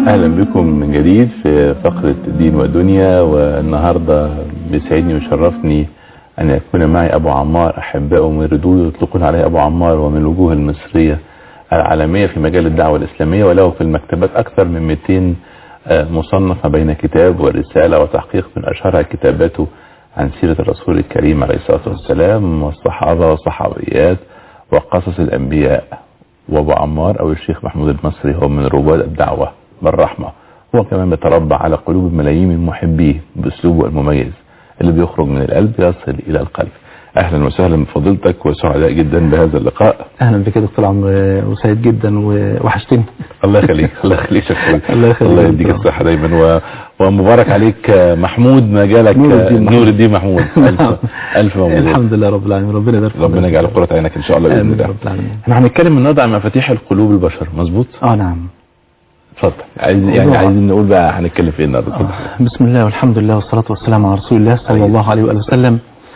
اهلا بكم من جديد في فقرة دين ودنيا والنهاردة بيسعدني ويشرفني ان يكون معي ابو عمار احبائه من ردود يطلقون عليه ابو عمار ومن الوجوه المصرية العالمية في مجال الدعوة الاسلامية وله في المكتبات اكثر من 200 مصنف ما بين كتاب ورسالة وتحقيق من اشهرها كتاباته عن سيرة الرسول الكريم عليه الصلاة والسلام والصحابة والصحابيات وقصص الانبياء وابو عمار او الشيخ محمود المصري هو من رواد الدعوة بالرحمة هو كمان بيتربع على قلوب الملايين من محبيه باسلوبه المميز اللي بيخرج من القلب يصل الى القلب اهلا وسهلا بفضيلتك وسعداء جدا بهذا اللقاء اهلا بك يا دكتور عمرو وسعيد جدا ووحشتني الله يخليك الله يخليك شكرا الله يخليك الله يديك الصحه دايما و... ومبارك عليك محمود ما جالك نور الدين نور الدين محمود الف الف مبروك الحمد لله رب العالمين ربنا يبارك فيك. ربنا يجعل قرة عينك ان شاء الله باذن آمين الله رب العالمين احنا هنتكلم النهارده عن مفاتيح القلوب البشر مظبوط اه نعم اتفضل عايز يعني موضوع. عايزين نقول بقى هنتكلم في ايه النهارده اتفضل آه، بسم الله والحمد لله والصلاة والسلام على رسول الله صلى الله عليه وآله وسلم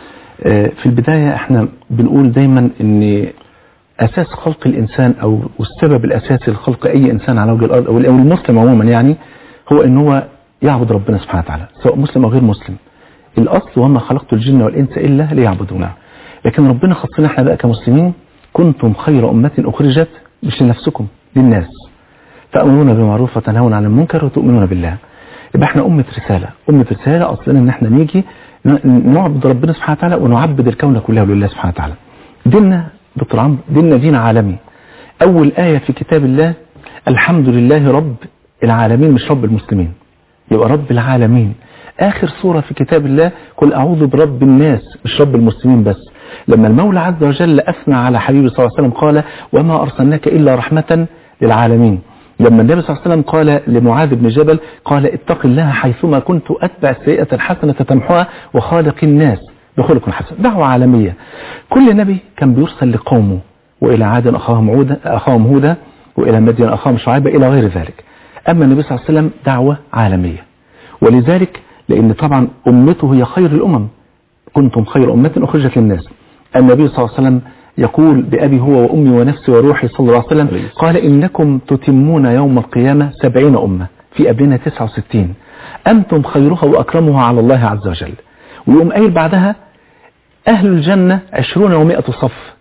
آه، في البداية احنا بنقول دايما ان اساس خلق الانسان او السبب الاساسي لخلق اي انسان على وجه الارض او أو المسلم عموما يعني هو ان هو يعبد ربنا سبحانه وتعالى سواء مسلم او غير مسلم الاصل وما خلقت الجن والانس الا ليعبدون لكن ربنا خصنا احنا بقى كمسلمين كنتم خير امة اخرجت مش لنفسكم للناس تأمرون بالمعروف وتنهون عن المنكر وتؤمنون بالله يبقى احنا أمة رسالة أمة رسالة أصلنا ان احنا نيجي ن- نعبد ربنا سبحانه وتعالى ونعبد الكون كله لله سبحانه وتعالى ديننا دكتور عمرو ديننا دين عالمي أول آية في كتاب الله الحمد لله رب العالمين مش رب المسلمين يبقى رب العالمين آخر سورة في كتاب الله قل أعوذ برب الناس مش رب المسلمين بس لما المولى عز وجل أثنى على حبيبه صلى الله عليه وسلم قال وما أرسلناك إلا رحمة للعالمين لما النبي صلى الله عليه وسلم قال لمعاذ بن جبل قال اتق الله حيثما كنت أتبع السيئة الحسنة تمحوها وخالق الناس بخلق حسن دعوة عالمية كل نبي كان بيرسل لقومه وإلى عاد أخاهم عودا أخاهم هودا وإلى مدين أخاهم شعيبة إلى غير ذلك أما النبي صلى الله عليه وسلم دعوة عالمية ولذلك لأن طبعا أمته هي خير الأمم كنتم خير أمة أخرجت للناس النبي صلى الله عليه وسلم يقول بأبي هو وأمي ونفسي وروحي صلى الله عليه وسلم قال إنكم تتمون يوم القيامة سبعين أمة في قبلنا تسعة وستين أنتم خيرها وأكرمها على الله عز وجل ويقوم قايل بعدها أهل الجنة عشرون ومائة صف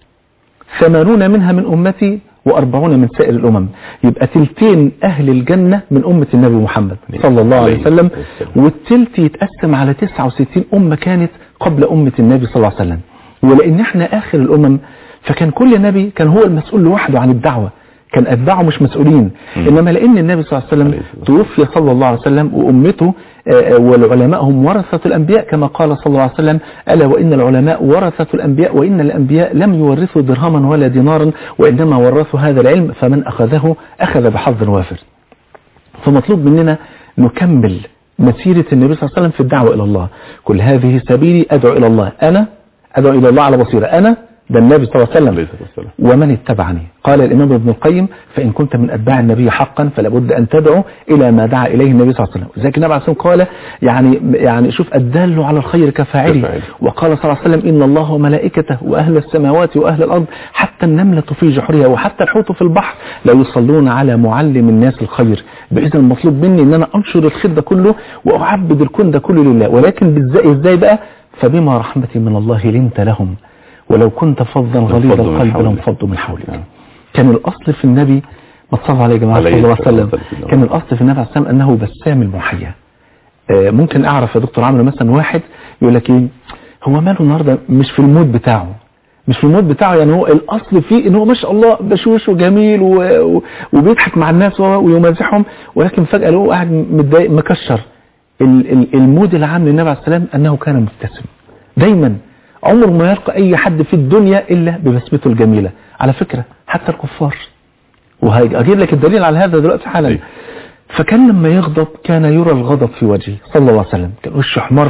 ثمانون منها من أمتي وأربعون من سائر الأمم يبقى تلتين أهل الجنة من أمة النبي محمد صلى الله عليه وسلم والتلت يتقسم على 69 أمة كانت قبل أمة النبي صلى الله عليه وسلم ولأن احنا آخر الأمم فكان كل نبي كان هو المسؤول لوحده عن الدعوة كان أتباعه مش مسؤولين إنما لأن النبي صلى الله عليه وسلم توفي صلى الله عليه وسلم وأمته آه، آه، والعلماء هم ورثة الأنبياء كما قال صلى الله عليه وسلم ألا وإن العلماء ورثة الأنبياء وإن الأنبياء لم يورثوا درهما ولا دينارا وإنما ورثوا هذا العلم فمن أخذه أخذ بحظ وافر فمطلوب مننا نكمل مسيرة النبي صلى الله عليه وسلم في الدعوة إلى الله كل هذه سبيلي أدعو إلى الله أنا أدعو إلى الله على بصيرة أنا ده النبي صلى الله عليه عليه وسلم الصلاة والسلام. ومن اتبعني قال الإمام ابن القيم فإن كنت من أتباع النبي حقا فلا بد أن تدعو إلى ما دعا إليه النبي صلى الله عليه وسلم لذلك النبي عليه الصلاة والسلام قال يعني يعني شوف الدال على الخير كفاعله كفاعله. وقال صلى الله عليه وسلم إن الله وملائكته وأهل السماوات وأهل الأرض حتى النملة في جحرها وحتى الحوت في البحر لا يصلون على معلم الناس الخير بإذن المطلوب مني إن أنا أنشر الخير ده كله وأعبد الكون ده كله لله ولكن بالزاي إزاي بقى فبما رحمة من الله لنت لهم ولو كنت فظا غليظ انفضوا من القلب حولك. لانفضوا من حولك نعم. كان الأصل في النبي ما تصلى عليه يا جماعة عليه صلى الله عليه الصلاة وسلم والسلام. كان الأصل في النبي عليه السلام أنه بسام المحيا آه، ممكن أعرف يا دكتور عمرو مثلا واحد يقول لك إيه هو ماله النهاردة مش في المود بتاعه مش في المود بتاعه يعني هو الأصل فيه إن هو ما شاء الله بشوش وجميل و... و... وبيضحك مع الناس و... ويمازحهم ولكن فجأة لو قاعد متضايق مكشر ال... ال... المود العام للنبي عليه السلام أنه كان مبتسم دايما عمره ما يلقى أي حد في الدنيا إلا ببسمته الجميلة على فكرة حتى الكفار وهجيب لك الدليل على هذا دلوقتي حالا أيوة. فكان لما يغضب كان يرى الغضب في وجهه صلى الله عليه وسلم كان وشه احمر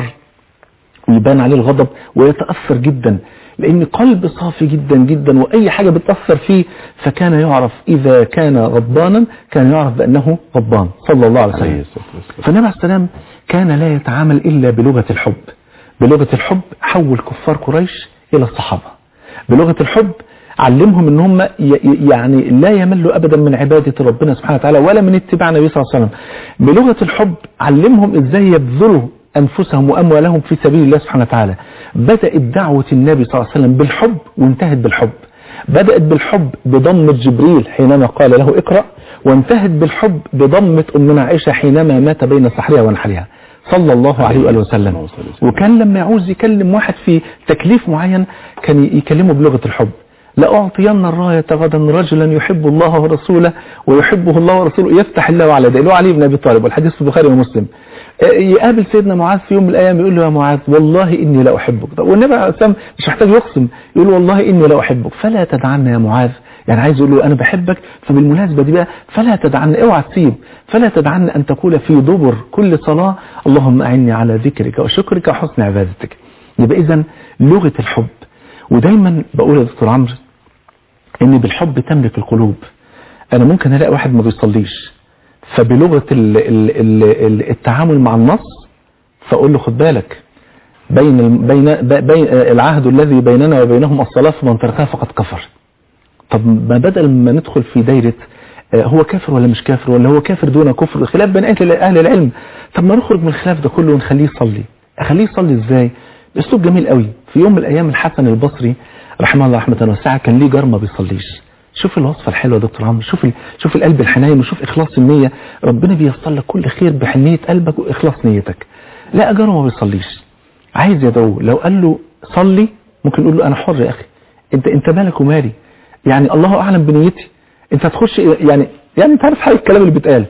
ويبان عليه الغضب ويتأثر جدا لأن قلب صافي جدا جدا وأي حاجة بتأثر فيه فكان يعرف إذا كان غضبانا كان يعرف بأنه غضبان صلى الله عليه عليه وسلم الصلاة والسلام. فالنبي عليه السلام كان لا يتعامل إلا بلغة الحب بلغة الحب حول كفار قريش إلى الصحابة بلغة الحب علمهم ان هم ي- ي- يعني لا يملوا ابدا من عبادة ربنا سبحانه وتعالى ولا من اتباع النبي صلى الله عليه وسلم بلغة الحب علمهم ازاي يبذلوا انفسهم واموالهم في سبيل الله سبحانه وتعالى بدأت دعوة النبي صلى الله عليه وسلم بالحب وانتهت بالحب بدأت بالحب بضمة جبريل حينما قال له اقرأ وانتهت بالحب بضمة أمنا عائشة حينما مات بين صحرها ونحرها صلى الله عليه وآله وسلم وكان لما يعوز يكلم واحد في تكليف معين كان يكلمه بلغة الحب لأعطين الراية غدا رجلا يحب الله ورسوله ويحبه الله ورسوله يفتح الله على يديه اللي هو علي بن أبي طالب والحديث في البخاري ومسلم آه، يقابل سيدنا معاذ في يوم من الأيام يقول له يا معاذ والله إني لا أحبك طب والنبي عليه الصلاة والسلام مش محتاج يقسم يقول والله إني لا أحبك فلا تدعنا يا معاذ يعني عايز يقول له أنا بحبك فبالمناسبة دي بقى فلا تدعنا اوعى تسيب فلا تدعنا أن تقول في دبر كل صلاة اللهم أعني على ذكرك وشكرك وحسن عبادتك يبقى إذا لغة الحب ودايما بقول يا دكتور عمرو ان بالحب تملك القلوب انا ممكن الاقي واحد ما بيصليش فبلغة ال ال ال ال التعامل مع النص فاقول له خد بالك بين ال- بين ب- بين العهد الذي بيننا وبينهم الصلاة فمن تركها فقد كفر طب ما بدل ما ندخل في دايرة آه، هو كافر ولا مش كافر ولا هو كافر دون كفر خلاف بين اهل أهل العلم طب ما نخرج من الخلاف ده كله ونخليه يصلي اخليه يصلي ازاي باسلوب جميل قوي في يوم من الايام الحسن البصري رحمه الله رحمه واسعه كان ليه جار ما بيصليش شوف الوصفه الحلوه يا دكتور عمرو شوف ال... شوف القلب الحنين وشوف اخلاص النيه ربنا بييسر لك كل خير بحنيه قلبك واخلاص نيتك لا جاره ما بيصليش عايز يدعوه لو قال له صلي ممكن يقول له انا حر يا اخي انت انت مالك ومالي يعني الله اعلم بنيتي انت هتخش يعني يعني انت عارف حاجه الكلام اللي بيتقال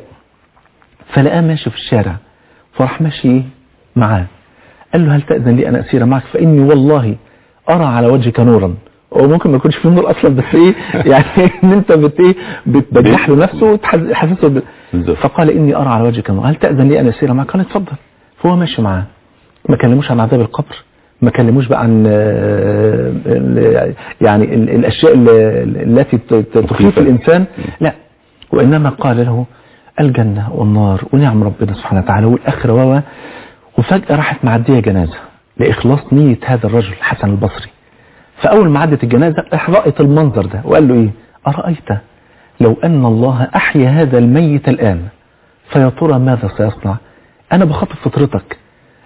فلقاه ماشي في الشارع فراح ماشي ايه معاه قال له هل تأذن لي أن أسير معك فإني والله أرى على وجهك نورا هو ممكن ما يكونش فيه نور أصلا بس إيه يعني إن أنت بت إيه بتبجح له نفسه وتحسسه ب... بالظبط. فقال إني أرى على وجهك نورا هل تأذن لي أن أسير معك قال اتفضل فهو ماشي معاه ما كلموش عن عذاب القبر ما كلموش بقى عن آه، ال- يعني ال- الأشياء ال- التي ت- ت- تخيف الإنسان لا وإنما قال له الجنة والنار ونعم ربنا سبحانه وتعالى والآخرة و وفجأة راحت معدية جنازة لإخلاص نية هذا الرجل حسن البصري فأول ما عدت الجنازة راح رأت المنظر ده وقال له إيه أرأيت لو أن الله أحيا هذا الميت الآن فيا ترى ماذا سيصنع أنا بخاطب فطرتك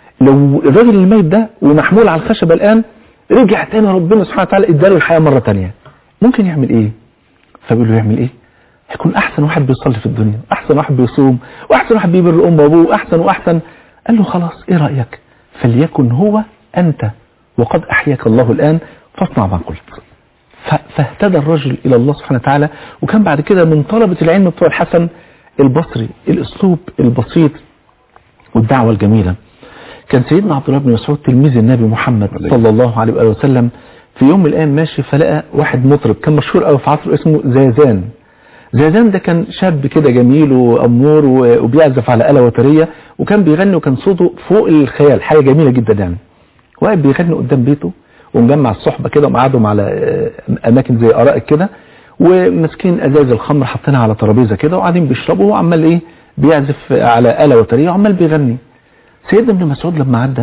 لو الراجل الميت ده ومحمول على الخشبة الآن رجع تاني ربنا سبحانه وتعالى اداله الحياة مرة تانية ممكن يعمل إيه فبيقول له يعمل إيه هيكون أحسن واحد بيصلي في الدنيا أحسن واحد بيصوم وأحسن واحد بيبر أمه وأبوه أحسن وأحسن قال له خلاص إيه رأيك فليكن هو أنت وقد أحياك الله الآن فاصنع ما قلت ف- فاهتدى الرجل إلى الله سبحانه وتعالى وكان بعد كده من طلبة العلم بتوع الحسن البصري الأسلوب البسيط والدعوة الجميلة كان سيدنا عبد الله بن مسعود تلميذ النبي محمد عليه. صلى الله عليه وآله وسلم في يوم من الأيام ماشي فلقى واحد مطرب كان مشهور قوي في عصره اسمه زازان زازان ده كان شاب كده جميل وأمور و- وبيعزف على آلة وترية وكان بيغني وكان صوته فوق الخيال حاجة جميلة جدا يعني واقف بيغني قدام بيته ومجمع الصحبة كده ومقعدهم على آه، أماكن زي أرائك كده وماسكين أزاز الخمر حاطينها على ترابيزة كده وقاعدين بيشربوا وعمال إيه بيعزف على آلة وترية وعمال بيغني سيدنا ابن مسعود لما عدى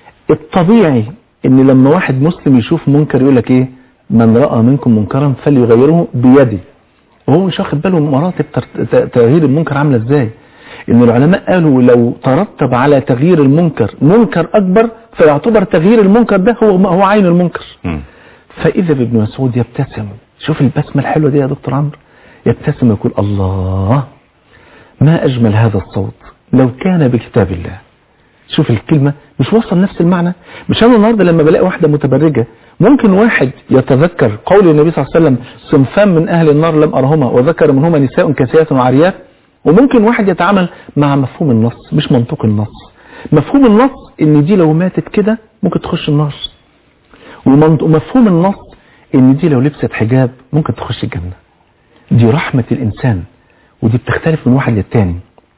الطبيعي ان لما واحد مسلم يشوف منكر يقول لك ايه من رأى منكم منكرا فليغيره بيده وهو مش واخد باله مراتب تر- ت- تغيير المنكر عامله ازاي ان العلماء قالوا لو ترتب على تغيير المنكر منكر اكبر فيعتبر تغيير المنكر ده هو هو عين المنكر مم. فإذا بابن مسعود يبتسم شوف البسمة الحلوة دي يا دكتور عمرو يبتسم ويقول الله ما أجمل هذا الصوت لو كان بكتاب الله شوف الكلمة مش وصل نفس المعنى مش أنا النهاردة لما بلاقي واحدة متبرجة ممكن واحد يتذكر قول النبي صلى الله عليه وسلم صنفان من أهل النار لم أرهما وذكر منهما نساء كاسيات وعاريات وممكن واحد يتعامل مع مفهوم النص مش منطق النص مفهوم النص ان دي لو ماتت كده ممكن تخش النار ومنط- ومفهوم النص ان دي لو لبست حجاب ممكن تخش الجنة دي رحمة الانسان ودي بتختلف من واحد للتاني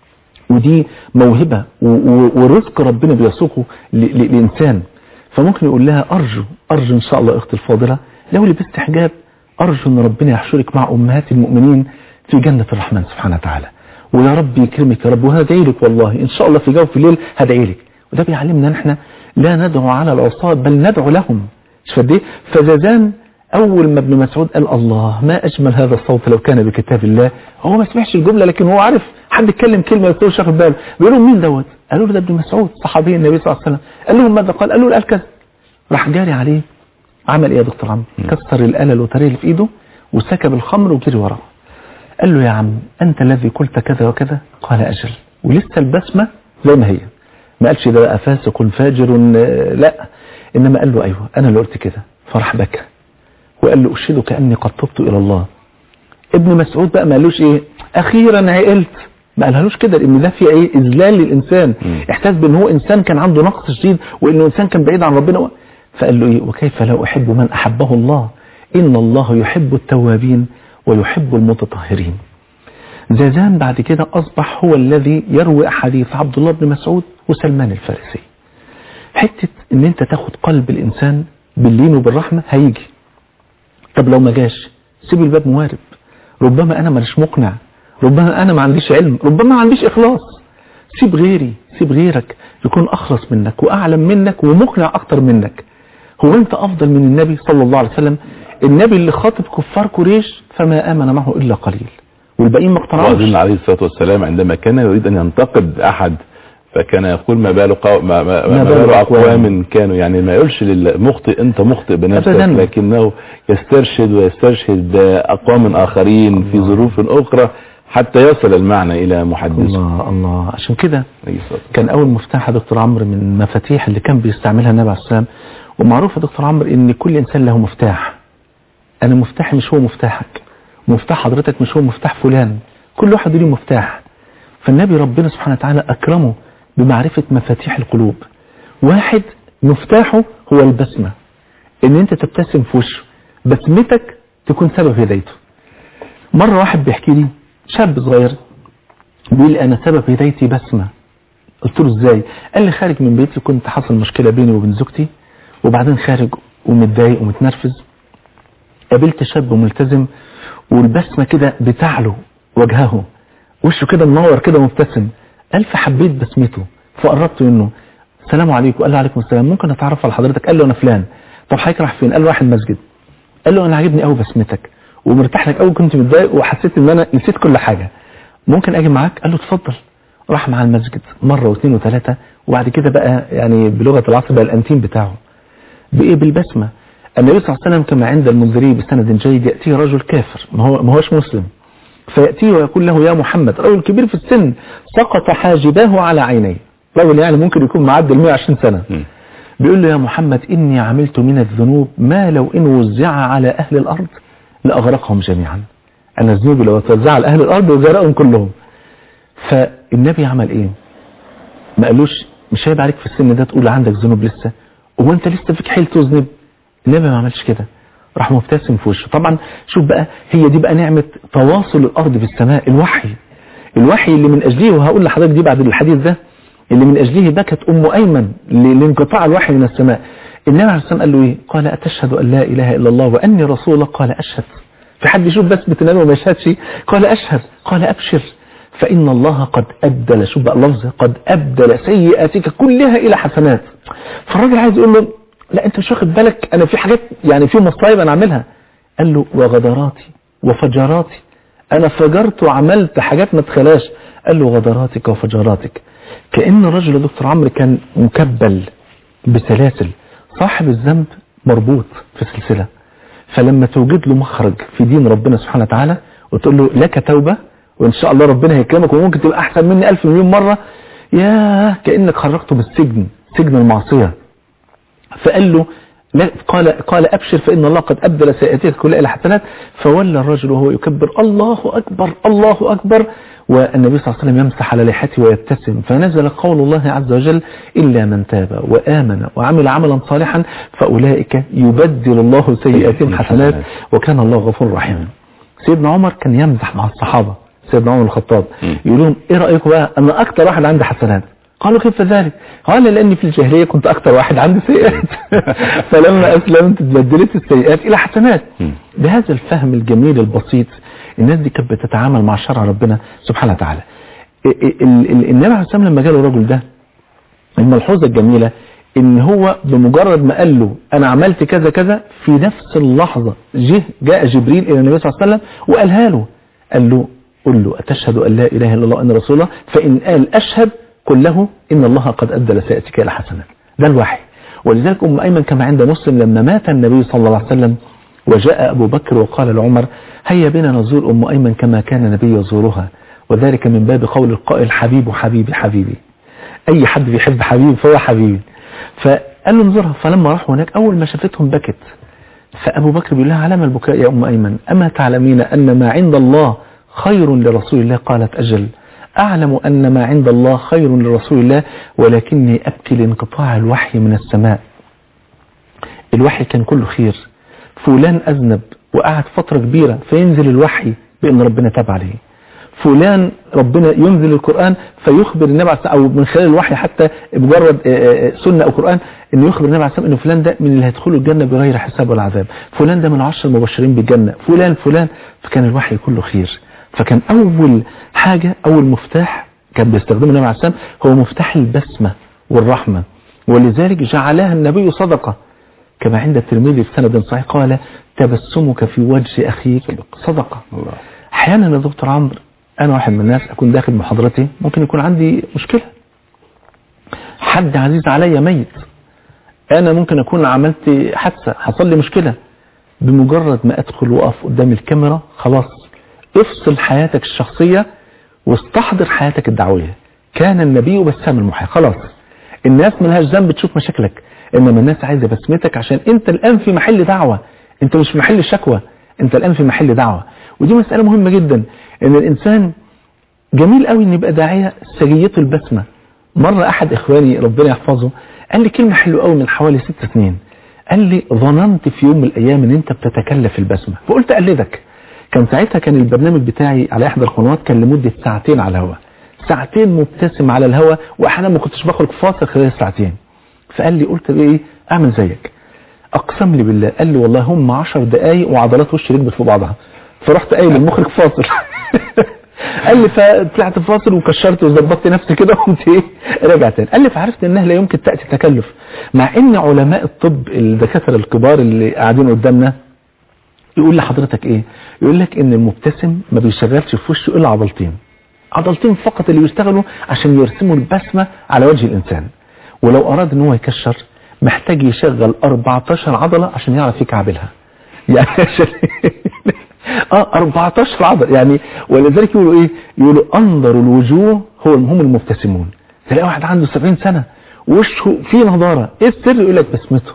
ودي موهبة و- و- ورزق ربنا بيسوقه ل- ل- لإنسان فممكن يقول لها أرجو أرجو إن شاء الله أختي الفاضلة لو لبست حجاب أرجو أن ربنا يحشرك مع أمهات المؤمنين في جنة الرحمن سبحانه وتعالى ويا رب يكرمك يا رب وهدعي لك والله إن شاء الله في جوف الليل هدعي لك وده بيعلمنا ان احنا لا ندعو على العصاة بل ندعو لهم مش فدي فزازان اول ما ابن مسعود قال الله ما اجمل هذا الصوت لو كان بكتاب الله هو ما سمعش الجمله لكن هو عارف حد اتكلم كلمه بس هو مش واخد باله بيقولوا مين دوت قالوا له ده ابن مسعود صحابي النبي صلى الله عليه وسلم قال لهم ماذا قال قالوا له قال كذا راح جاري عليه عمل ايه يا دكتور عمرو كسر الاله الوتريه اللي في ايده وسكب الخمر وجري وراه قال له يا عم انت الذي قلت كذا وكذا قال اجل ولسه البسمه زي ما هي ما قالش ده بقى فاسق فاجر لا انما قال له ايوه انا اللي قلت كده فراح بكى وقال له اشهدك اني قد تبت الى الله ابن مسعود بقى ما قالوش ايه اخيرا عقلت ما قالهالوش كده لان ده في ايه اذلال للانسان احساس بان هو انسان كان عنده نقص شديد وانه انسان كان بعيد عن ربنا فقال له ايه وكيف لا احب من احبه الله ان الله يحب التوابين ويحب المتطهرين زازان بعد كده اصبح هو الذي يروي احاديث عبد الله بن مسعود وسلمان الفارسي حتة ان انت تاخد قلب الانسان باللين وبالرحمة هيجي طب لو ما جاش سيب الباب موارب ربما انا مش مقنع ربما انا ما عنديش علم ربما ما عنديش اخلاص سيب غيري سيب غيرك يكون اخلص منك واعلم منك ومقنع اكتر منك هو انت افضل من النبي صلى الله عليه وسلم النبي اللي خاطب كفار قريش فما امن معه الا قليل والباقيين ما اقتنعوش وأظن عليه الصلاة والسلام عندما كان يريد أن ينتقد أحد فكان يقول ما بال قو... ما, ما, ما, ما بال بال أقوام. أقوام كانوا يعني ما يقولش للمخطئ أنت مخطئ بنفسك أبداً. لكنه يسترشد ويسترشد أقوام آخرين في ظروف أخرى حتى يصل المعنى إلى محدثه الله الله عشان كده عليه الصلاة والسلام. كان اول مفتاح يا دكتور عمرو من المفاتيح اللي كان بيستعملها النبي عليه السلام ومعروف يا دكتور عمرو ان كل انسان له مفتاح انا مفتاحي مش هو مفتاحك مفتاح حضرتك مش هو مفتاح فلان كل واحد له مفتاح فالنبي ربنا سبحانه وتعالى اكرمه بمعرفة مفاتيح القلوب واحد مفتاحه هو البسمة ان انت تبتسم في وشه بسمتك تكون سبب هدايته مرة واحد بيحكي لي شاب صغير بيقول لي انا سبب هدايتي بسمة قلت له ازاي قال لي خارج من بيتي كنت حصل مشكلة بيني وبين زوجتي وبعدين خارج ومتضايق ومتنرفز قابلت شاب ملتزم والبسمة كده بتعلو وجهه وشه كده منور كده مبتسم قال فحبيت بسمته فقربت منه السلام عليكم قال له عليكم السلام ممكن اتعرف على حضرتك قال له انا فلان طب حضرتك رايح فين قال له رايح المسجد قال له انا عاجبني قوي بسمتك ومرتاح لك قوي كنت متضايق وحسيت ان انا نسيت كل حاجه ممكن اجي معاك قال له اتفضل راح مع المسجد مره واثنين وثلاثه وبعد كده بقى يعني بلغه العصر بقى الانتيم بتاعه بايه بالبسمه النبي صلى الله عليه وسلم كما عند المنذري بسند جيد ياتيه رجل كافر ما هو ما هوش مسلم فياتيه ويقول له يا محمد رجل كبير في السن سقط حاجباه على عينيه رجل يعني ممكن يكون معدي ال 120 سنه م. بيقول له يا محمد إني عملت من الذنوب ما لو إن وزع على أهل الأرض لأغرقهم جميعا أنا ذنوبي لو توزع على أهل الأرض وغرقهم كلهم فالنبي عمل إيه ما قالوش مش هيبقى عليك في السن ده تقول عندك ذنوب لسه هو أنت لسه فيك حيل تذنب النبي ما عملش كده راح مبتسم في وشه طبعا شوف بقى هي دي بقى نعمة تواصل الأرض بالسماء الوحي الوحي اللي من أجله وهقول لحضرتك دي بعد الحديث ده اللي من أجله بكت أم أيمن ل- لانقطاع الوحي من السماء النبي عليه الصلاة والسلام قال له إيه قال أتشهد أن لا إله إلا الله وأني رسول الله قال أشهد في حد يشوف بسمة النبي وما يشهدش قال أشهد قال أبشر فإن الله قد أبدل شوف بقى اللفظ قد أبدل سيئاتك كلها إلى حسنات فالراجل عايز يقول له لا أنت مش واخد بالك أنا في حاجات يعني في مصايب أنا أعملها قال له وغدراتي وفجراتي أنا فجرت وعملت حاجات ما تخلاش قال له غدراتك وفجراتك كأن الرجل يا دكتور عمرو كان مكبل بسلاسل صاحب الذنب مربوط في سلسلة فلما توجد له مخرج في دين ربنا سبحانه وتعالى وتقول له لك توبة وإن شاء الله ربنا هيكرمك وممكن تبقى أحسن مني ألف مليون مرة ياه كأنك خرجته بالسجن سجن المعصية فقال له لا قال قال ابشر فان الله قد ابدل سيئاتك كلها الى حسنات فولى الرجل وهو يكبر الله اكبر الله اكبر والنبي صلى الله عليه وسلم يمسح على لحيته ويبتسم فنزل قول الله عز وجل الا من تاب وامن وعمل عملا صالحا فاولئك يبدل الله سيئاتهم حسنات وكان الله غفور رحيم سيدنا عمر كان يمزح مع الصحابه سيدنا عمر الخطاب يقول لهم ايه رايكم بقى انا اكتر واحد عندي حسنات قالوا كيف ذلك قال لاني في الجاهليه كنت اكتر واحد عندي سيئات فلما اسلمت تبدلت السيئات الى حسنات بهذا الفهم الجميل البسيط الناس دي كانت بتتعامل مع شرع ربنا سبحانه وتعالى ال- ال- ال- النبي عليه الصلاه والسلام لما جاله الرجل ده الملحوظه الجميله ان هو بمجرد ما قال له انا عملت كذا كذا في نفس اللحظة جه جاء جبريل الى النبي صلى الله عليه وسلم وقالها له قال له قل له أتشهد أن لا إله إلا الله أن رسول الله فإن قال أشهد قل له إن الله قد أدى لسيأتيك إلى حسنات ده الوحي ولذلك أم أيمن كما عند مسلم لما مات النبي صلى الله عليه وسلم وجاء أبو بكر وقال لعمر هيا بنا نزور أم أيمن كما كان النبي يزورها وذلك من باب قول القائل حبيب حبيبي حبيبي أي حد بيحب حبيبي فهو حبيبي فقال له انظرها فلما راحوا هناك أول ما شافتهم بكت فأبو بكر بيقول لها علامة البكاء يا أم أيمن أما تعلمين أن ما عند الله خير لرسول الله قالت أجل أعلم أن ما عند الله خير لرسول الله ولكني أبكي لانقطاع الوحي من السماء الوحي كان كله خير فلان أذنب وقعد فترة كبيرة فينزل الوحي بأن ربنا تاب عليه فلان ربنا ينزل القرآن فيخبر النبي عليه الصلاة أو من خلال الوحي حتى مجرد سنة أو قرآن أنه يخبر النبي عليه الصلاة أنه فلان ده من اللي هيدخلوا الجنة بغير حساب ولا عذاب فلان ده من العشر المبشرين بالجنة فلان فلان فكان الوحي كله خير فكان أول حاجة أول مفتاح كان بيستخدمه النبي عليه الصلاة هو مفتاح البسمة والرحمة ولذلك جعلها النبي صدقة كما عند الترمذي في سند صحيح قال تبسمك في وجه أخيك صدقة الله أحيانا يا دكتور عمرو أنا واحد من الناس أكون داخل محاضرتي ممكن يكون عندي مشكلة حد عزيز عليا ميت أنا ممكن أكون عملت حادثة حصل لي مشكلة بمجرد ما أدخل وأقف قدام الكاميرا خلاص افصل حياتك الشخصية واستحضر حياتك الدعوية كان النبي بسام المحيا خلاص الناس ملهاش ذنب تشوف مشاكلك إنما الناس عايزة بسمتك عشان أنت الآن في محل دعوة أنت مش في محل شكوى أنت الآن في محل دعوة ودي مسألة مهمة جدا ان الانسان جميل قوي ان يبقى داعية سجيته البسمة مرة احد اخواني ربنا يحفظه قال لي كلمة حلوة قوي من حوالي ست سنين قال لي ظننت في يوم من الايام ان انت بتتكلف البسمة فقلت اقلدك كان ساعتها كان البرنامج بتاعي على احدى القنوات كان لمدة ساعتين على الهواء ساعتين مبتسم على الهواء واحيانا ما كنتش بخرج فاصل خلال الساعتين فقال لي قلت ايه اعمل زيك اقسم لي بالله قال لي والله هم 10 دقايق وعضلات وشي ركبت في بعضها فرحت قايل للمخرج فاصل قال لي فطلعت فاصل وكشرت وظبطت نفسي كده وقمت ايه راجع تاني قال لي فعرفت انها لا يمكن تاتي تكلف مع ان علماء الطب الدكاتره الكبار اللي قاعدين قدامنا يقول لحضرتك ايه يقول لك ان المبتسم ما بيشغلش في وشه الا عضلتين عضلتين فقط اللي بيشتغلوا عشان يرسموا البسمه على وجه الانسان ولو اراد ان هو يكشر محتاج يشغل 14 عضله عشان يعرف يكعبلها يعني عشان اه 14 عضل يعني ولذلك يقولوا ايه يقولوا انظر الوجوه هو هم المبتسمون تلاقي واحد عنده 70 سنة وشه فيه نضارة ايه السر يقول لك بسمته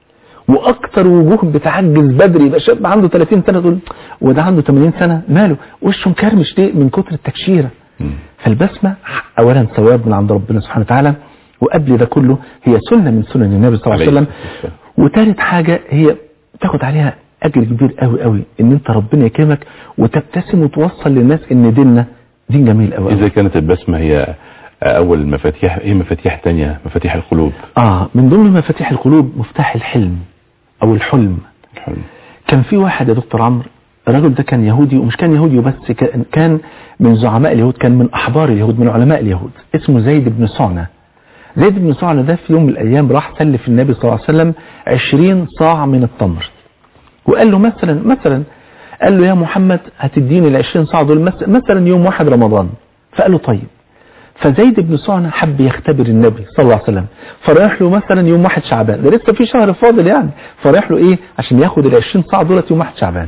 واكتر وجوه بتعجز بدري يبقى شاب عنده 30 سنة تقول وده عنده 80 سنة ماله وشه مكرمش ليه من كتر التكشيرة فالبسمة اولا ثواب من عند ربنا سبحانه وتعالى وقبل ده كله هي سنة من سنن النبي صلى الله عليه وسلم وثالث حاجة هي تاخد عليها اجر كبير قوي قوي ان انت ربنا يكرمك وتبتسم وتوصل للناس ان ديننا دين جميل قوي إذا كانت البسمة هي أول المفاتيح إيه مفاتيح تانية مفاتيح القلوب اه من ضمن مفاتيح القلوب مفتاح الحلم او الحلم الحلم كان في واحد يا دكتور عمرو الراجل ده كان يهودي ومش كان يهودي وبس كان- كان من زعماء اليهود كان من احبار اليهود من علماء اليهود اسمه زيد بن سعنة زيد بن سعنة ده في يوم من الايام راح سلف النبي صلى الله عليه وسلم 20 صاع من التمر وقال له مثلا مثلا قال له يا محمد هتديني ال 20 صاع دول مس- مثلا يوم واحد رمضان فقال له طيب فزيد بن سعنة حب يختبر النبي صلى الله عليه وسلم فرايح له مثلا يوم واحد شعبان ده لسه في شهر فاضل يعني فرايح له ايه عشان ياخد ال 20 صاع دولت يوم واحد شعبان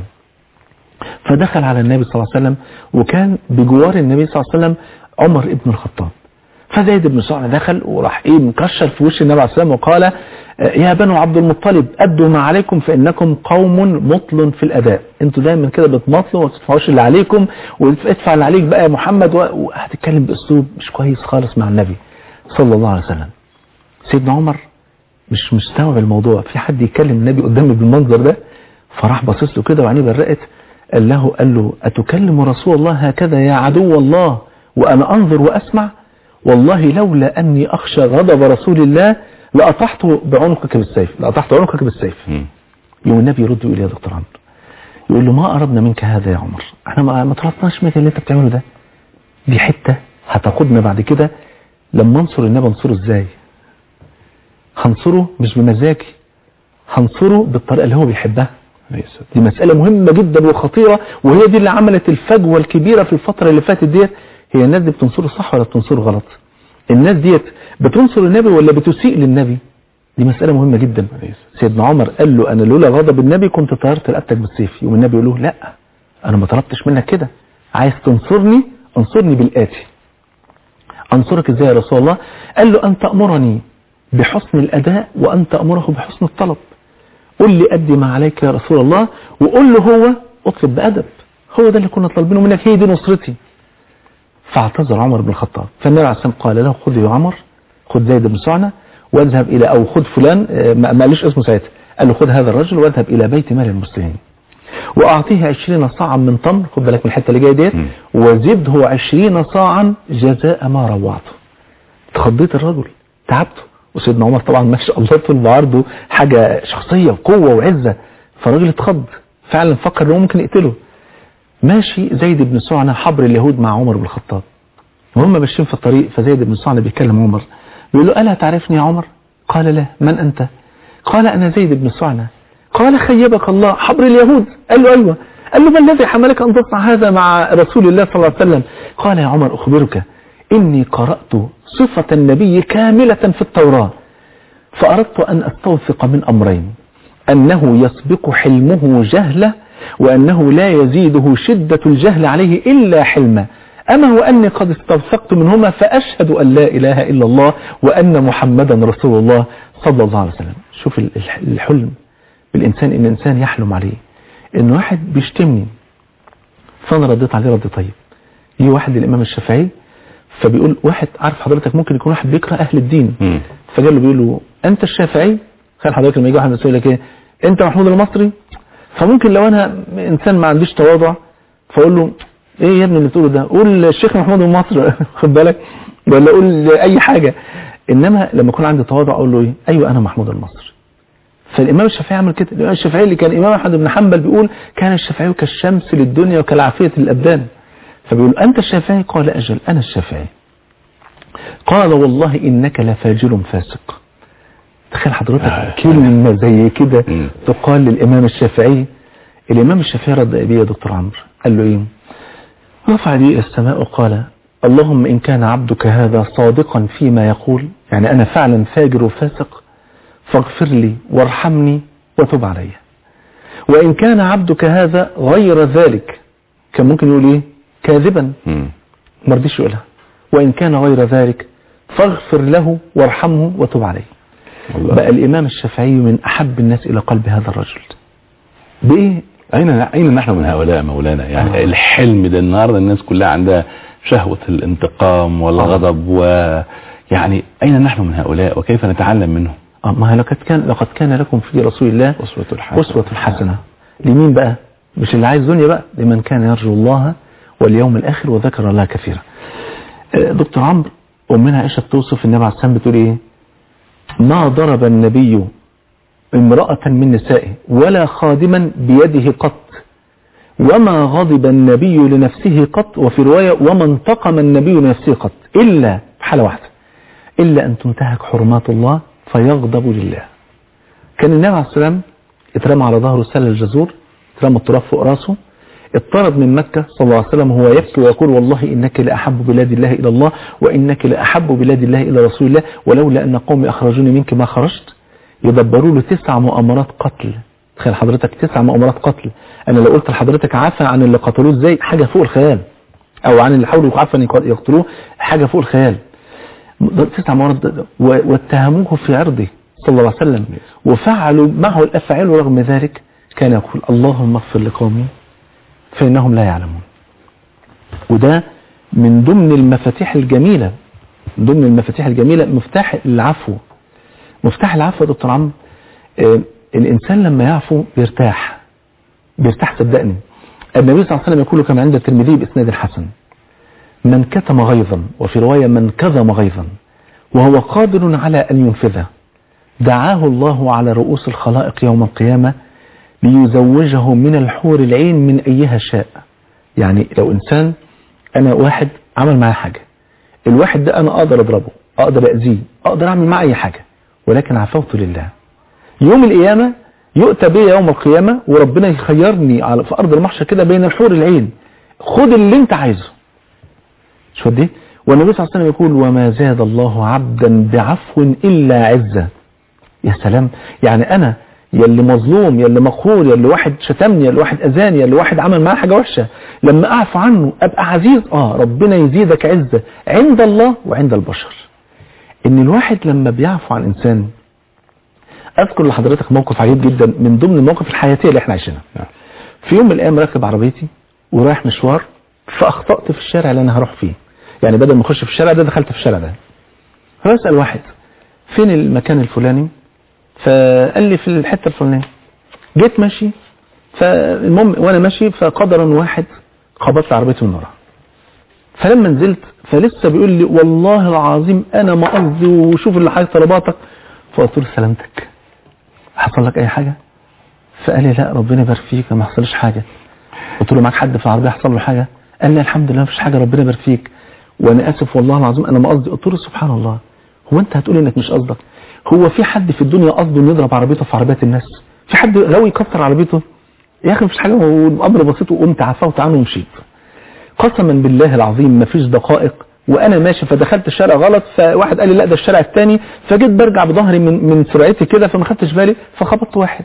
فدخل على النبي صلى الله عليه وسلم وكان بجوار النبي صلى الله عليه وسلم عمر ابن الخطاب فزيد بن سعنة دخل وراح ايه مكشر في وش النبي عليه الصلاه والسلام وقال آه، يا بنو عبد المطلب ادوا ما عليكم فانكم قوم مطل في الاداء انتوا دايما كده بتمطلوا وما تدفعوش اللي عليكم وادفع اللي عليك بقى يا محمد و- وهتتكلم باسلوب مش كويس خالص مع النبي صلى الله عليه وسلم سيدنا عمر مش مستوعب الموضوع في حد يكلم النبي قدامي بالمنظر ده فراح باصص له كده وعينيه برقت قال له قال له أتكلم رسول الله هكذا يا عدو الله وأنا أنظر وأسمع والله لولا أني أخشى غضب رسول الله لأطحته بعنقك بالسيف لأطحت عنقك بالسيف مم. يوم النبي يرد يقول يا دكتور عمرو يقول له ما أردنا منك هذا يا عمر احنا ما ما طلبناش منك اللي انت بتعمله ده دي حتة هتقودنا بعد كده لما انصر النبي انصره ازاي هنصره مش بمزاجي هنصره بالطريقة اللي هو بيحبها عليه الصلاة دي مسألة مهمة جدا وخطيرة وهي دي اللي عملت الفجوة الكبيرة في الفترة اللي فاتت ديت هي الناس دي بتنصره صح ولا بتنصره غلط الناس ديت بتنصر النبي ولا بتسيء للنبي دي مسألة مهمة جدا عليه الصلاة سيدنا عمر قال له أنا لولا غضب النبي كنت طيرت رقبتك بالسيف يوم النبي يقول له لا أنا ما طلبتش منك كده عايز تنصرني انصرني بالآتي أنصرك إزاي يا رسول الله قال له أن تأمرني بحسن الأداء وأن تأمره بحسن الطلب قل لي أدي ما عليك يا رسول الله وقل له هو اطلب بأدب هو ده اللي كنا طالبينه منك هي دي نصرتي فاعتذر عمر بن الخطاب فالنبي عليه الصلاة والسلام قال له خذ يا عمر خذ زيد بن سعنة واذهب إلى أو خذ فلان آه، ما ما قالوش اسمه ساعتها قال له خذ هذا الرجل واذهب إلى بيت مال المسلمين وأعطيه عشرين صاعا من تمر خد بالك من الحتة اللي جاية ديت مم. وزده عشرين صاعا جزاء ما روعته تخضيت الرجل تعبته وسيدنا عمر طبعا ما شاء الله طول بعرضه حاجة شخصية وقوة وعزة فالراجل اتخض فعلا فكر انه ممكن يقتله ماشي زيد بن سعنة حبر اليهود مع عمر بن الخطاب وهم ماشيين في الطريق فزيد بن سعنة بيكلم عمر بيقول له ألا تعرفني يا عمر قال لا من أنت قال أنا زيد بن سعنة قال خيبك الله حبر اليهود قال له أيوة قال له ما الذي حملك أن تصنع هذا مع رسول الله صلى الله عليه وسلم قال يا عمر أخبرك إني قرأت صفة النبي كاملة في التوراة فأردت أن أستوثق من أمرين أنه يسبق حلمه جهلة وأنه لا يزيده شدة الجهل عليه إلا حلما أما وأني قد استوثقت منهما فأشهد أن لا إله إلا الله وأن محمدا رسول الله صلى الله عليه وسلم شوف ال- الح- الحلم بالإنسان إن الإنسان يحلم عليه إن واحد بيشتمني فأنا رديت عليه رد طيب يجي واحد للإمام الشافعي فبيقول واحد عارف حضرتك ممكن يكون واحد بيكره أهل الدين مم. فجاء له بيقول له انت الشافعي خلي حضرتك لما يجي واحد يقول لك ايه انت محمود المصري فممكن لو انا انسان ما عنديش تواضع فاقول له ايه يا ابني اللي بتقوله ده قول الشيخ محمود المصري خد بالك ولا قول اي حاجه انما لما يكون عندي تواضع اقول له ايه ايوه انا محمود المصري فالامام الشافعي عمل كده الامام الشافعي اللي كان امام احمد بن حنبل بيقول كان الشافعي كالشمس للدنيا وكالعافيه للابدان فبيقول انت الشافعي قال اجل انا الشافعي قال والله إنك لفاجر فاسق تخيل حضرتك آه. كلمة زي كده مم. تقال للإمام الشافعي الإمام الشافعي رد بيه يا دكتور عمرو قال له إيه رفع لي إلى السماء وقال اللهم إن كان عبدك هذا صادقا فيما يقول يعني أنا فعلا فاجر وفاسق فاغفر لي وارحمني وتب علي وإن كان عبدك هذا غير ذلك كان ممكن يقول إيه كاذبا مم. ما رضيش يقولها وإن كان غير ذلك فاغفر له وارحمه وتب عليه والله. بقى الإمام الشافعي من أحب الناس إلى قلب هذا الرجل بإيه أين أين نحن من هؤلاء مولانا يعني آه. الحلم ده النهارده الناس كلها عندها شهوة الانتقام والغضب ويعني أين نحن من هؤلاء وكيف نتعلم منهم آه ما هي لقد كان لقد كان لكم في رسول الله أسوة الحسنة أسوة حسنة لمين بقى مش اللي عايز دنيا بقى لمن كان يرجو الله واليوم الآخر وذكر الله كثيرا آه، دكتور عمرو أمنا عائشة بتوصف النبي عليه السلام بتقول إيه ما ضرب النبي امرأة من نسائه ولا خادما بيده قط وما غضب النبي لنفسه قط وفي رواية وما انتقم النبي لنفسه قط إلا في حالة واحدة إلا أن تنتهك حرمات الله فيغضب لله كان النبي عليه السلام اترمى على ظهره سل الجزور اترمى التراب فوق راسه اضطرد من مكة صلى الله عليه وسلم وهو يبكي ويقول والله إنك لأحب بلاد الله إلى الله وإنك لأحب بلاد الله إلى رسول الله ولولا أن قومي أخرجوني منك ما خرجت يدبروا له تسع مؤامرات قتل تخيل حضرتك تسع مؤامرات قتل أنا لو قلت لحضرتك عفا عن اللي قتلوه ازاي حاجة فوق الخيال أو عن اللي حاولوا عفوا يقتلوه حاجة فوق الخيال تسع مرات و- واتهموه في عرضه صلى الله عليه وسلم وفعلوا معه الأفعال ورغم ذلك كان يقول اللهم اغفر لقومي فإنهم لا يعلمون وده من ضمن المفاتيح الجميلة من ضمن المفاتيح الجميلة مفتاح العفو مفتاح العفو يا دكتور عمرو آه، الإنسان لما يعفو بيرتاح بيرتاح صدقني النبي صلى الله عليه وسلم يقول كما عند الترمذي بإسناد حسن من كتم غيظا وفي رواية من كظم غيظا وهو قادر على أن ينفذه دعاه الله على رؤوس الخلائق يوم القيامة ليزوجه من الحور العين من أيها شاء يعني لو إنسان أنا واحد عمل معايا حاجة الواحد ده أنا أقدر أضربه أقدر أذيه أقدر أعمل معاه أي حاجة ولكن عفوت لله يوم القيامة يؤتى بي يوم القيامة وربنا يخيرني على في أرض المحشر كده بين الحور العين خد اللي انت عايزه شو دي والنبي صلى الله عليه وسلم يقول وما زاد الله عبدا بعفو إلا عزة يا سلام يعني أنا يلي مظلوم يلي مقهور يلي واحد شتمني يلي واحد أذاني يلي واحد عمل معاه حاجة وحشة لما أعفو عنه أبقى عزيز آه ربنا يزيدك عزة عند الله وعند البشر إن الواحد لما بيعفو عن إنسان أذكر لحضرتك موقف عجيب جدا من ضمن المواقف الحياتية اللي احنا عايشينها في يوم من الأيام راكب عربيتي ورايح مشوار فأخطأت في الشارع اللي أنا هروح فيه يعني بدل ما أخش في الشارع ده دخلت في الشارع ده فبسأل واحد فين المكان الفلاني فقال لي في الحتة الفلانية جيت ماشي فالمهم وانا ماشي فقدرا واحد خبطت عربيتي من ورا فلما نزلت فلسه بيقول لي والله العظيم انا ما قصدي وشوف اللي حاجه طلباتك فقلت له سلامتك حصل لك اي حاجه فقال لي لا ربنا يبارك فيك ما حصلش حاجه قلت له معاك حد في العربيه حصل له حاجه قال لي الحمد لله مفيش حاجه ربنا يبارك فيك وانا اسف والله العظيم انا ما قصدي قلت له سبحان الله هو انت هتقول انك مش قصدك هو في حد في الدنيا قصده انه يضرب عربيته في عربيات الناس في حد غاوي يكسر عربيته يا اخي مفيش حاجه هو الامر بسيط وقمت عفوت عنه ومشيت قسما بالله العظيم مفيش دقائق وانا ماشي فدخلت الشارع غلط فواحد قال لي لا ده الشارع الثاني فجيت برجع بظهري من من سرعتي كده فما خدتش بالي فخبطت واحد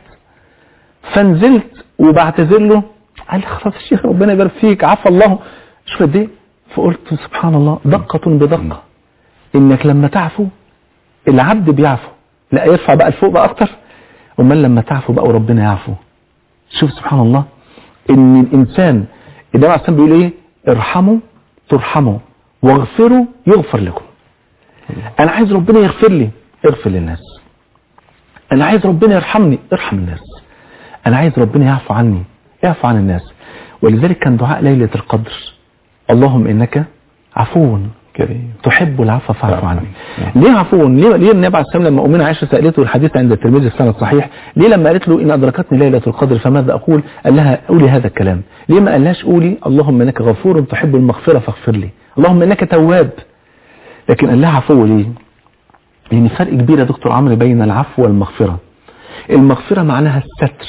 فنزلت وبعتذر له قال لي خلاص يا شيخ ربنا يبارك فيك عفى الله شوف قد ايه فقلت سبحان الله دقة بدقة انك لما تعفو العبد بيعفو لا يرفع بقى لفوق بقى اكتر امال لما تعفو بقى وربنا يعفو شوف سبحان الله ان الانسان النبي عليه الصلاه بيقول ايه ارحموا ترحموا واغفروا يغفر لكم انا عايز ربنا يغفر لي اغفر للناس انا عايز ربنا يرحمني ارحم الناس انا عايز ربنا يعفو عني يعفو عن الناس ولذلك كان دعاء ليلة القدر اللهم انك عفو كريم تحب العفو فاعف عني نعم. ليه عفو ليه ليه النبي عليه السلام لما امنا عائشه سالته الحديث عند الترمذي السند الصحيح ليه لما قالت له ان ادركتني ليله القدر فماذا اقول قال لها قولي هذا الكلام ليه ما قالهاش قولي اللهم انك غفور تحب المغفره فاغفر لي اللهم انك تواب لكن قال لها عفو ليه لان فرق كبير يا دكتور عمرو بين العفو والمغفره المغفره معناها الستر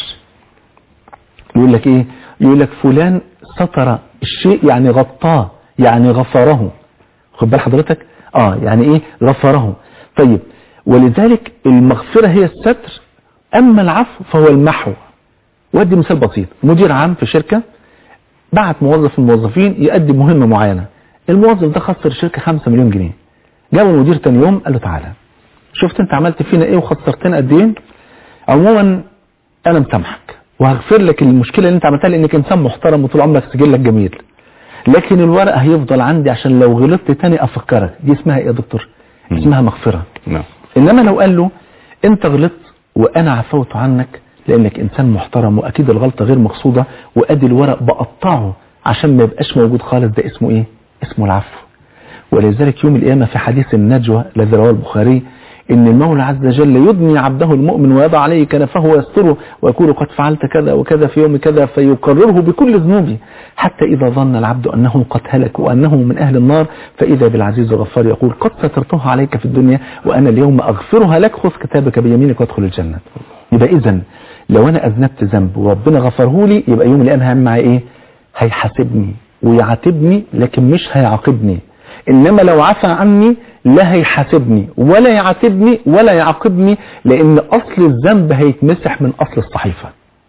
يقول لك ايه يقول لك فلان ستر الشيء يعني غطاه يعني غفره خد بال حضرتك اه يعني ايه غفره طيب ولذلك المغفرة هي الستر اما العفو فهو المحو وادي مثال بسيط مدير عام في شركة بعت موظف من الموظفين يقدم مهمة معينة الموظف ده خسر الشركة 5 مليون جنيه جاب المدير تاني يوم قال له تعالى شفت انت عملت فينا ايه وخسرتنا قد ايه عموما انا مسامحك وهغفر لك المشكلة اللي انت عملتها لانك انسان محترم وطول عمرك سجلك جميل لكن الورق هيفضل عندي عشان لو غلطت تاني افكرك دي اسمها ايه يا دكتور مم. اسمها مغفرة نعم انما لو قال له انت غلطت وانا عفوت عنك لانك انسان محترم واكيد الغلطة غير مقصودة وادي الورق بقطعه عشان ما يبقاش موجود خالص ده اسمه ايه اسمه العفو ولذلك يوم القيامة في حديث النجوى الذي رواه البخاري ان المولى عز وجل يدني عبده المؤمن ويضع عليه كنفه ويستره ويقول قد فعلت كذا وكذا في يوم كذا فيقرره بكل ذنوبه حتى اذا ظن العبد انه قد هلك وانه من اهل النار فاذا بالعزيز الغفار يقول قد سترتها عليك في الدنيا وانا اليوم اغفرها لك خذ كتابك بيمينك وادخل الجنه يبقى اذا لو انا اذنبت ذنب وربنا غفره لي يبقى يوم القيامه هيعمل معايا ايه هيحاسبني ويعاتبني لكن مش هيعاقبني انما لو عفى عني لا هيحاسبني ولا يعاتبني ولا يعاقبني لان اصل الذنب هيتمسح من اصل الصحيفة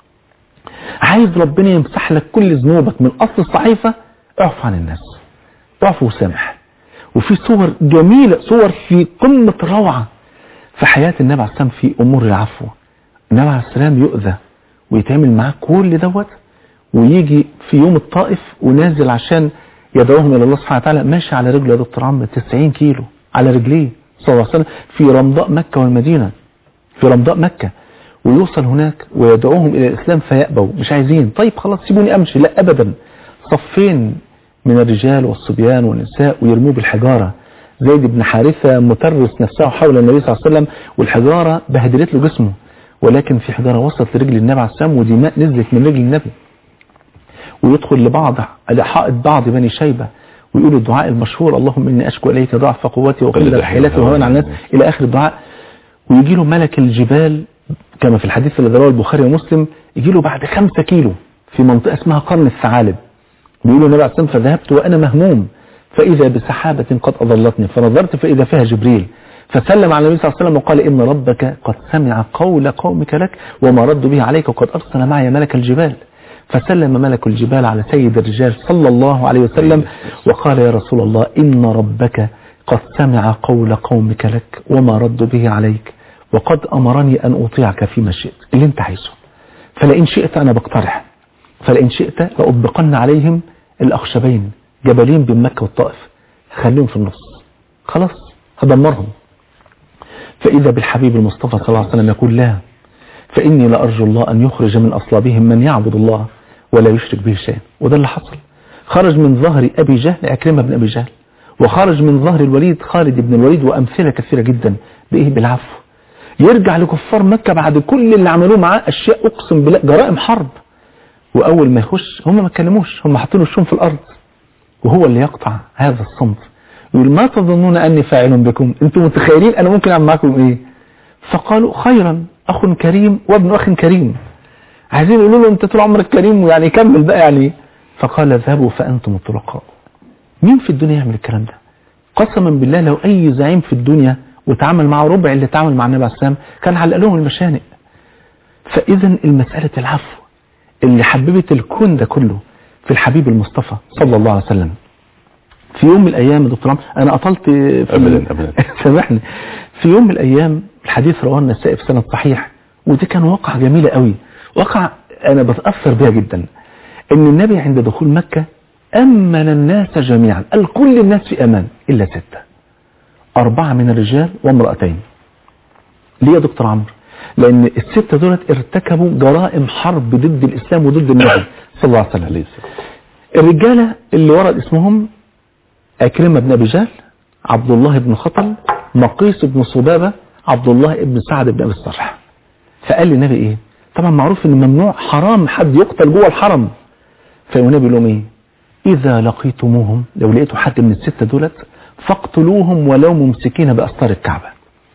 عايز ربنا يمسح لك كل ذنوبك من اصل الصحيفة اعفو عن الناس اعفو وسامح وفي صور جميلة صور في قمة الروعة في حياة النبي عليه السلام في امور العفو النبي عليه السلام يؤذى ويتعمل معاه كل دوت ويجي في يوم الطائف ونازل عشان يدعوهم الى الله سبحانه وتعالى ماشي على رجله يا دكتور عمرو 90 كيلو على رجليه صلى الله عليه وسلم في رمضاء مكة والمدينة في رمضاء مكة ويوصل هناك ويدعوهم الى الاسلام فيأبوا مش عايزين طيب خلاص سيبوني امشي لا ابدا صفين من الرجال والصبيان والنساء ويرموه بالحجارة زيد بن حارثة مترس نفسه حول النبي صلى الله عليه وسلم والحجارة بهدلت له جسمه ولكن في حجارة وصلت لرجل النبي عليه السلام ودماء نزلت من رجل النبي ويدخل لبعض حائط بعض بني شيبة ويقول الدعاء المشهور اللهم إني أشكو إليك ضعف قوتي وقلة حيلتي وهوان على الناس إلى آخر الدعاء ويجي له ملك الجبال كما في الحديث الذي رواه البخاري ومسلم يجي له بعد خمسة كيلو في منطقة اسمها قرن الثعالب بيقول النبي عليه الصلاة والسلام فذهبت وأنا مهموم فإذا بسحابة قد أضلتني فنظرت فإذا فيها جبريل فسلم على النبي صلى الله عليه وسلم وقال إن ربك قد سمع قول قومك لك وما ردوا به عليك وقد أرسل معي ملك الجبال فسلم ملك الجبال على سيد الرجال صلى الله عليه وسلم وقال يا رسول الله إن ربك قد سمع قول قومك لك وما ردوا به عليك وقد أمرني أن أطيعك فيما شئت اللي انت عايزه فلئن شئت أنا بقترح فلئن شئت لأطبقن عليهم الأخشبين جبلين بين مكة والطائف خليهم في النص خلاص هدمرهم فإذا بالحبيب المصطفى صلى الله عليه وسلم يقول لا فإني لأرجو الله أن يخرج من أصلابهم من يعبد الله ولا يشرك به شيئا وده اللي حصل خرج من ظهر أبي جهل أكرمة بن أبي جهل وخرج من ظهر الوليد خالد بن الوليد وأمثلة كثيرة جدا بإيه بالعفو يرجع لكفار مكة بعد كل اللي عملوه معاه أشياء أقسم بالله جرائم حرب وأول ما يخش هم ما كلموش هم حاطين الشوم في الأرض وهو اللي يقطع هذا الصمت يقول ما تظنون أني فاعل بكم أنتم متخيلين أنا ممكن أعمل معكم إيه فقالوا خيرا أخ كريم وابن أخ كريم عايزين يقولوا له أنت طول عمرك كريم ويعني كمل بقى يعني فقال اذهبوا فأنتم الطلقاء مين في الدنيا يعمل الكلام ده قسما بالله لو أي زعيم في الدنيا وتعامل مع ربع اللي تعامل مع النبي عليه السلام كان علق لهم المشانق فإذا المسألة العفو اللي حببت الكون ده كله في الحبيب المصطفى صلى الله عليه وسلم في يوم من الأيام يا دكتور عمرو أنا أطلت في أبدا أبدا سامحني في يوم من الأيام الحديث رواه النسائي في سند صحيح ودي كان واقع جميلة قوي واقع أنا بتأثر بيها جدا إن النبي عند دخول مكة أمن الناس جميعا قال كل الناس في أمان إلا ستة أربعة من الرجال وامرأتين ليه يا دكتور عمرو لأن الستة دولت ارتكبوا جرائم حرب ضد الإسلام وضد النبي صلى الله عليه وسلم عليه السلام الرجالة اللي ورد اسمهم أكرمة بن أبي جهل عبد الله بن خطل مقيس بن صبابة عبد الله بن سعد بن أبي الصرح فقال لي النبي إيه طبعا معروف إن ممنوع حرام حد يقتل جوه الحرم فالنبي يقول لهم إيه إذا لقيتموهم لو لقيتوا حد من الستة دولت فاقتلوهم ولو ممسكين بأستار الكعبة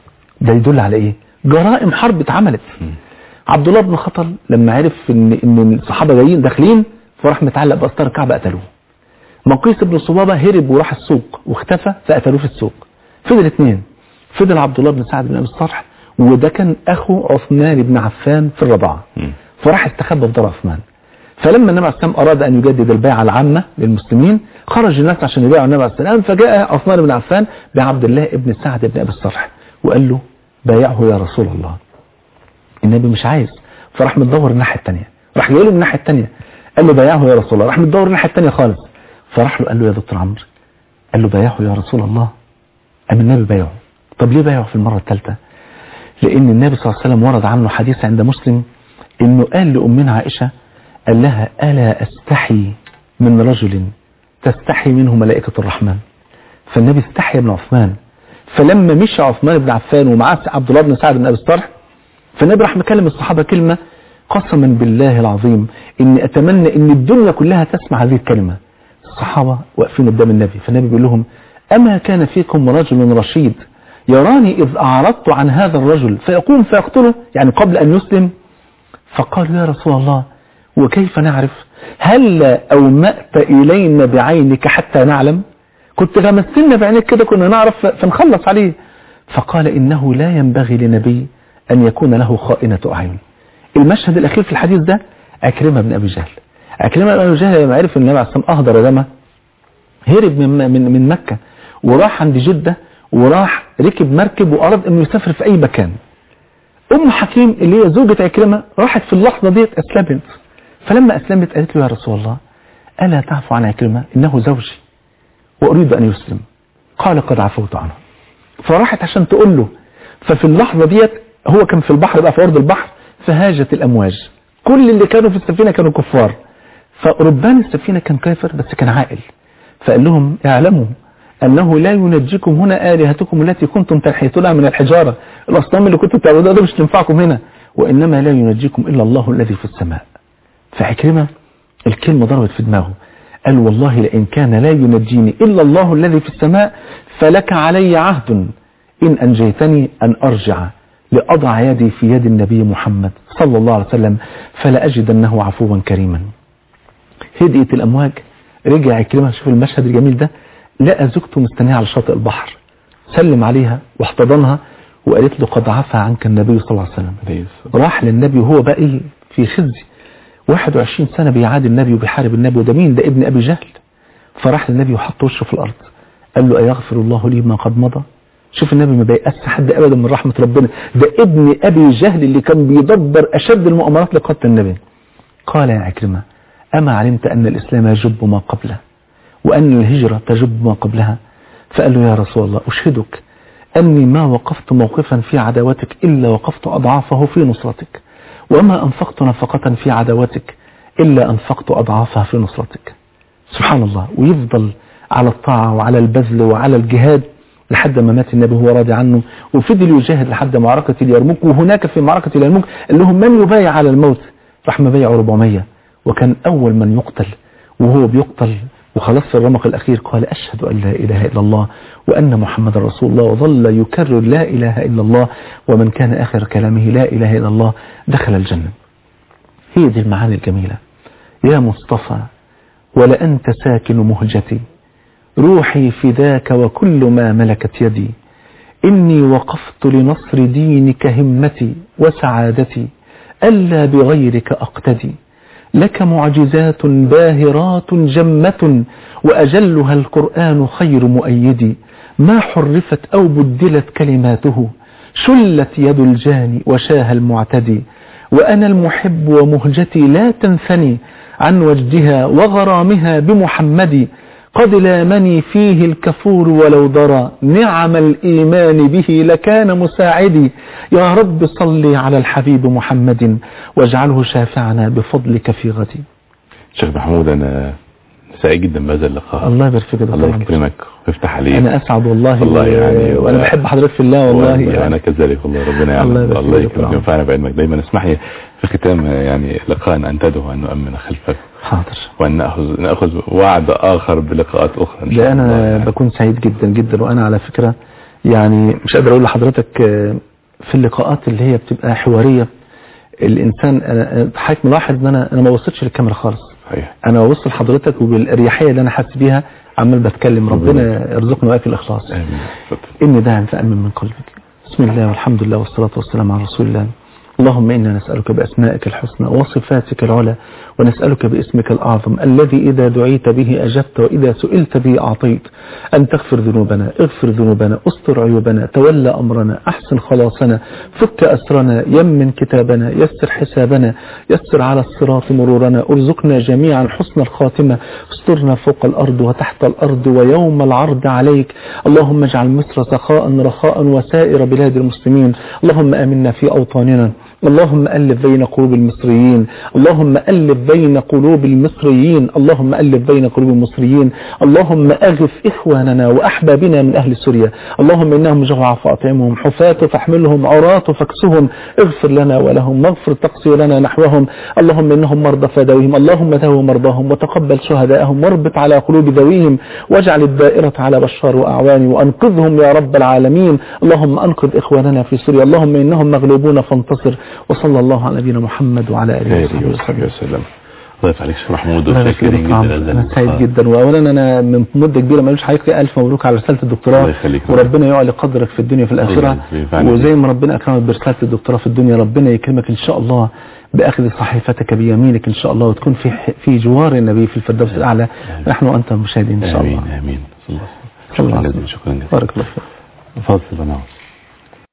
ده يدل على إيه جرائم حرب اتعملت عبد الله بن خطل لما عرف ان ان الصحابه جايين داخلين فراح متعلق باستار الكعبه قتلوه مقيس بن صبابه هرب وراح السوق واختفى فقتلوه في السوق فضل اثنين فضل عبد الله بن سعد بن ابي الصرح وده كان اخو عثمان بن عفان في الرضاعه مم. فراح استخبى في دار عثمان فلما النبي عليه السلام اراد ان يجدد البيعه العامه للمسلمين خرج الناس عشان يبيعوا النبي عليه السلام فجاء عثمان بن عفان بعبد الله بن سعد بن ابي الصرح وقال له بايعه يا رسول الله النبي مش عايز فراح متدور الناحيه الثانيه راح جاي له من الناحيه الثانيه قال له بايعه يا رسول الله راح متدور الناحيه الثانيه خالص فراح له قال له يا دكتور عمرو قال له بايعه يا رسول الله قام النبي بايعه طب ليه بايعه في المره الثالثه لان النبي صلى الله عليه وسلم ورد عنه حديث عند مسلم انه قال لامنا عائشه قال لها الا استحي من رجل تستحي منه ملائكه الرحمن فالنبي استحي ابن عثمان فلما مشى عثمان بن عفان ومعاه عبد الله بن سعد بن ابي الصرح فالنبي راح مكلم الصحابه كلمه قسما بالله العظيم اني اتمنى ان الدنيا كلها تسمع هذه الكلمه الصحابه واقفين قدام النبي فالنبي بيقول لهم اما كان فيكم رجل رشيد يراني اذ اعرضت عن هذا الرجل فيقوم فيقتله يعني قبل ان يسلم فقالوا يا رسول الله وكيف نعرف هل أومأت إلينا بعينك حتى نعلم كنت غمستنا بعينك كده كنا نعرف فنخلص عليه فقال إنه لا ينبغي لنبي أن يكون له خائنة أعين المشهد الأخير في الحديث ده أكرمة بن أبي جهل أكرمة بن أبي جهل لما عرف أن النبي عليه الصلاة والسلام أهدر دمه هرب من, من, من مكة وراح عند جدة وراح ركب مركب وأراد أنه يسافر في أي مكان أم حكيم اللي هي زوجة عكرمة راحت في اللحظة ديت أسلمت فلما أسلمت قالت له يا رسول الله ألا تعفو عن عكرمة إنه زوجي وأريد أن يسلم قال قد عفوت عنه فراحت عشان تقول له ففي اللحظة ديت هو كان في البحر بقى في أرض البحر فهاجت الأمواج كل اللي كانوا في السفينة كانوا كفار فربان السفينة كان كافر بس كان عاقل فقال لهم اعلموا أنه لا ينجيكم هنا آلهتكم التي كنتم تنحيتونها من الحجارة الأصنام اللي كنتم تعبدوها ده مش تنفعكم هنا وإنما لا ينجيكم إلا الله الذي في السماء فعكرمة الكلمة ضربت في دماغه قال والله لئن كان لا ينجيني إلا الله الذي في السماء فلك علي عهد إن أنجيتني أن أرجع لأضع يدي في يد النبي محمد صلى الله عليه وسلم فلا أجدنه عفوا كريما هدئت الأمواج رجع عكرمة شوف المشهد الجميل ده لقى زوجته مستنية على شاطئ البحر سلم عليها واحتضنها وقالت له قد عفى عنك النبي صلى الله عليه وسلم عليه الصلاة راح للنبي وهو بقى ايه في خزي 21 سنة بيعادي النبي وبيحارب النبي وده مين ده ابن أبي جهل فراح للنبي وحط وشه في الأرض قال له أيغفر الله لي ما قد مضى شوف النبي ما بيأس حد أبدا من رحمة ربنا ده ابن أبي جهل اللي كان بيدبر أشد المؤامرات لقتل النبي قال يا عكرمة أما علمت أن الإسلام يجب ما قبله وأن الهجرة تجب ما قبلها فقال له يا رسول الله أشهدك أني ما وقفت موقفا في عداوتك إلا وقفت أضعافه في نصرتك وما أنفقت نفقة في عداوتك إلا أنفقت أضعافها في نصرتك سبحان الله ويفضل على الطاعة وعلى البذل وعلى الجهاد لحد ما مات النبي وهو راضي عنه وفضل يجاهد لحد معركة اليرموك وهناك في معركة اليرموك قال لهم من يبايع على الموت راح مبايع 400 وكان أول من يقتل وهو بيقتل وخلاص في الرمق الأخير قال أشهد أن لا إله إلا الله وأن محمد رسول الله وظل يكرر لا إله إلا الله ومن كان آخر كلامه لا إله إلا الله دخل الجنة هي دي المعاني الجميلة يا مصطفى ولأنت ساكن مهجتي روحي فداك وكل ما ملكت يدي إني وقفت لنصر دينك همتي وسعادتي ألا بغيرك أقتدي لك معجزات باهرات جمة وأجلها القرآن خير مؤيد ما حرفت أو بدلت كلماته شلت يد الجاني وشاه المعتدي وأنا المحب ومهجتي لا تنثني عن وجدها وغرامها بمحمد قد لامني فيه الكفور ولو درى نعم الإيمان به لكان مساعدي يا رب صل على الحبيب محمد واجعله شافعنا بفضلك في غدي شيخ محمود أنا سعيد جدا بهذا اللقاء الله يبارك فيك يا دكتور الله محمد. يكرمك ويفتح عليك أنا أسعد والله والله يعني وأنا و- بحب حضرتك في الله والله والله يعني. أنا كذلك والله ربنا يعلم الله يبارك الله فيك يا يكرمك رب. ينفعنا بعلمك دايما اسمح لي في ختام يعني لقاء أنتده وأن نؤمن خلفك حاضر وأن نأخذ, نأخذ وعد آخر بلقاءات أخرى إن شاء ده الله أنا يعني. بكون سعيد جدا جدا وأنا على فكرة يعني مش قادر أقول لحضرتك آه، في اللقاءات اللي هي بتبقى حوارية الإنسان أنا حضرتك ملاحظ إن أنا أنا ما بصيتش للكاميرا خالص صحيح أنا ببص لحضرتك وبالأريحية اللي أنا حاسس بيها عمال بتكلم ربنا يرزقنا وياك الإخلاص آمين اتفضل. إني داعم فأمن من قلبك بسم الله والحمد لله والصلاة والسلام على رسول الله اللهم إنا نسألك بأسمائك الحسنى وصفاتك العلى ونسألك باسمك الأعظم الذي إذا دعيت به أجبت وإذا سئلت به أعطيت أن تغفر ذنوبنا اغفر ذنوبنا استر عيوبنا تولى أمرنا أحسن خلاصنا فك أسرنا يمن كتابنا يسر حسابنا يسر على الصراط مرورنا ارزقنا جميعا حسن الخاتمة استرنا فوق الأرض وتحت الأرض ويوم العرض عليك اللهم اجعل مصر سخاء رخاء وسائر بلاد المسلمين اللهم آمنا في أوطاننا اللهم ألف بين قلوب المصريين اللهم ألف بين قلوب المصريين اللهم ألف بين قلوب المصريين اللهم أغف إخواننا وأحبابنا من أهل سوريا اللهم إنهم جوع فأطعمهم حفاة فاحملهم عراة فاكسهم اغفر لنا ولهم واغفر تقصي لنا نحوهم اللهم إنهم مرضى فدويهم اللهم داو مرضاهم وتقبل شهداءهم واربط على قلوب ذويهم واجعل الدائرة على بشار وأعواني وأنقذهم يا رب العالمين اللهم أنقذ إخواننا في سوريا اللهم إنهم مغلوبون فانتصر وصلى الله على نبينا محمد وعلى آله خير وصحبه وصحبه وسلم وسلم الله يفتح عليك شيخ محمود الله يبارك وشاكرين فيك جدا يا لهذا عم. انا سعيد اللقاء. جدا واولا انا من مده كبيره مالوش حقيقه الف مبروك على رساله الدكتوراه الله يخليك. وربنا يعلي قدرك في الدنيا وفي الاخره الله ينفعني وزي ما ربنا اكرمك برساله الدكتوراه في الدنيا ربنا يكرمك ان شاء الله باخذ صحيفتك بيمينك ان شاء الله وتكون في في جوار النبي في الفردوس الاعلى نحن وانت مشاهدين ان شاء الله آمين آمين صلى الله عليه صلى الله وسلم عليه شكرا وسلم. جزيلا شكرا جزيلا بارك الله فيك فاصل ونعود